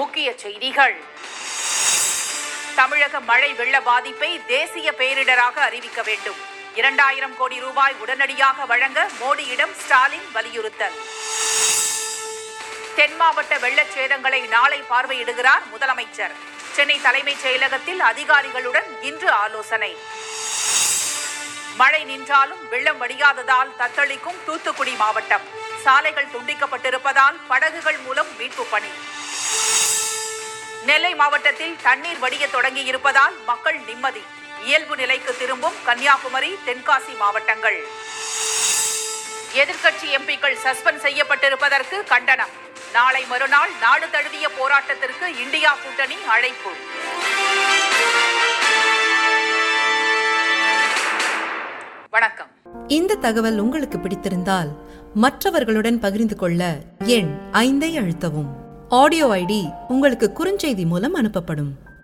முக்கிய செய்திகள் தமிழக மழை வெள்ள பாதிப்பை தேசிய பேரிடராக அறிவிக்க வேண்டும் இரண்டாயிரம் கோடி ரூபாய் உடனடியாக வழங்க மோடியிடம் ஸ்டாலின் வலியுறுத்தல் தென் மாவட்ட வெள்ளச் சேதங்களை நாளை பார்வையிடுகிறார் முதலமைச்சர் சென்னை தலைமைச் செயலகத்தில் அதிகாரிகளுடன் இன்று ஆலோசனை மழை நின்றாலும் வெள்ளம் வடியாததால் தத்தளிக்கும் தூத்துக்குடி மாவட்டம் சாலைகள் துண்டிக்கப்பட்டிருப்பதால் படகுகள் மூலம் மீட்பு பணி நெல்லை மாவட்டத்தில் தண்ணீர் வடிய தொடங்கி இருப்பதால் மக்கள் நிம்மதி இயல்பு நிலைக்கு திரும்பும் கன்னியாகுமரி தென்காசி மாவட்டங்கள் எதிர்க்கட்சி எம்பிக்கள் சஸ்பெண்ட் செய்யப்பட்டிருப்பதற்கு கண்டனம் நாளை மறுநாள் நாடு தழுவிய போராட்டத்திற்கு இந்தியா கூட்டணி அழைப்பு வணக்கம் இந்த தகவல் உங்களுக்கு பிடித்திருந்தால் மற்றவர்களுடன் பகிர்ந்து கொள்ள எண் ஐந்தை அழுத்தவும் ஆடியோ ஐடி உங்களுக்கு குறுஞ்செய்தி மூலம் அனுப்பப்படும்